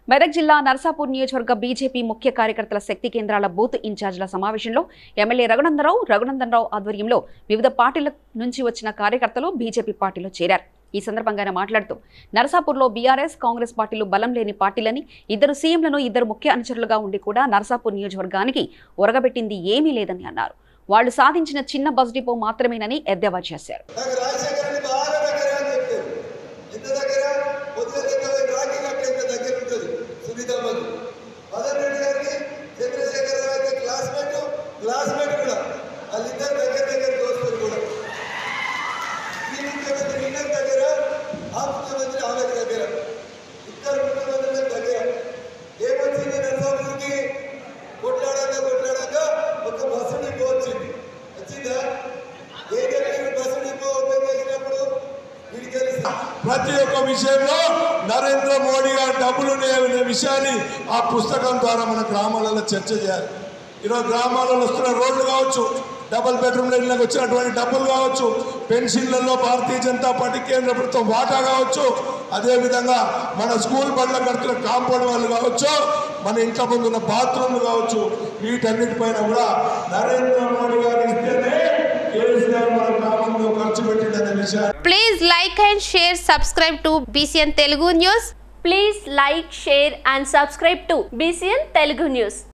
మెదక్ జిల్లా నర్సాపూర్ నియోజకవర్గ బీజేపీ ముఖ్య కార్యకర్తల శక్తి కేంద్రాల బూత్ ఇన్ఛార్జీల సమావేశంలో ఎమ్మెల్యే రఘునందరావు రఘునందనరావు ఆధ్వర్యంలో వివిధ పార్టీల నుంచి వచ్చిన కార్యకర్తలు బీజేపీ పార్టీలో చేరారు ఈ సందర్భంగా ఆయన మాట్లాడుతూ నరసాపూర్లో బీఆర్ఎస్ కాంగ్రెస్ పార్టీలు బలం లేని పార్టీలని ఇద్దరు సీఎంలను ఇద్దరు ముఖ్య అనుచరులుగా ఉండి కూడా నరసాపూర్ నియోజకవర్గానికి ఒరగబెట్టింది ఏమీ లేదని అన్నారు వాళ్ళు సాధించిన చిన్న బస్ డిపో మాత్రమేనని ఎద్దేవా చేశారు నాకు రాజశేఖర్ రెడ్డి బాగా దగ్గర అని చెప్పారు ఎంత దగ్గర పొద్దున దగ్గర రాఖీ కట్ట ఎంత దగ్గర ఉంటుంది సునీతమ్మకి మదన్ రెడ్డి గారికి చంద్రశేఖర్ రావు అయితే క్లాస్మేట్ క్లాస్మేట్ కూడా వాళ్ళిద్దరు దగ్గర దగ్గర దోస్తులు కూడా ఈ ముఖ్యమంత్రి ఈయన దగ్గర ఆ ముఖ్యమంత్రి ఆమె దగ్గర ఇద్దరు ముఖ్యమంత్రుల దగ్గర ఏమొచ్చింది నరసాపూర్కి కొట్లాడాక కొట్లాడాక ఒక బస్సు డిపో వచ్చింది వచ్చిందా ఏ దగ్గర బస్సు డిపో ఓపెన్ చేసినప్పుడు వీడికి తెలుసు ప్రతి ఒక్క విషయంలో నరేంద్ర మోడీ గారు డబ్బులు అనే విషయాన్ని ఆ పుస్తకం ద్వారా మన గ్రామాలలో చర్చ చేయాలి ఈరోజు గ్రామాలలో వస్తున్న రోడ్లు కావచ్చు డబుల్ బెడ్రూమ్ల ఇళ్ళకి వచ్చినటువంటి డబ్బులు కావచ్చు పెన్షన్లలో భారతీయ జనతా పార్టీ కేంద్ర ప్రభుత్వం వాటా కావచ్చు అదేవిధంగా మన స్కూల్ బండ్ల కడుతున్న కాంపౌండ్ వాళ్ళు కావచ్చు మన ఇంట్లో ముందు ఉన్న బాత్రూమ్లు కావచ్చు వీటన్నిటిపైన కూడా నరేంద్ర మోడీ గారు ఇస్తేనే కేసీఆర్ మన గ్రామంలో ఖర్చు పెట్టిందనే విషయాన్ని Please like and share, subscribe to BCN Telugu News. Please like, share and subscribe to BCN Telugu News.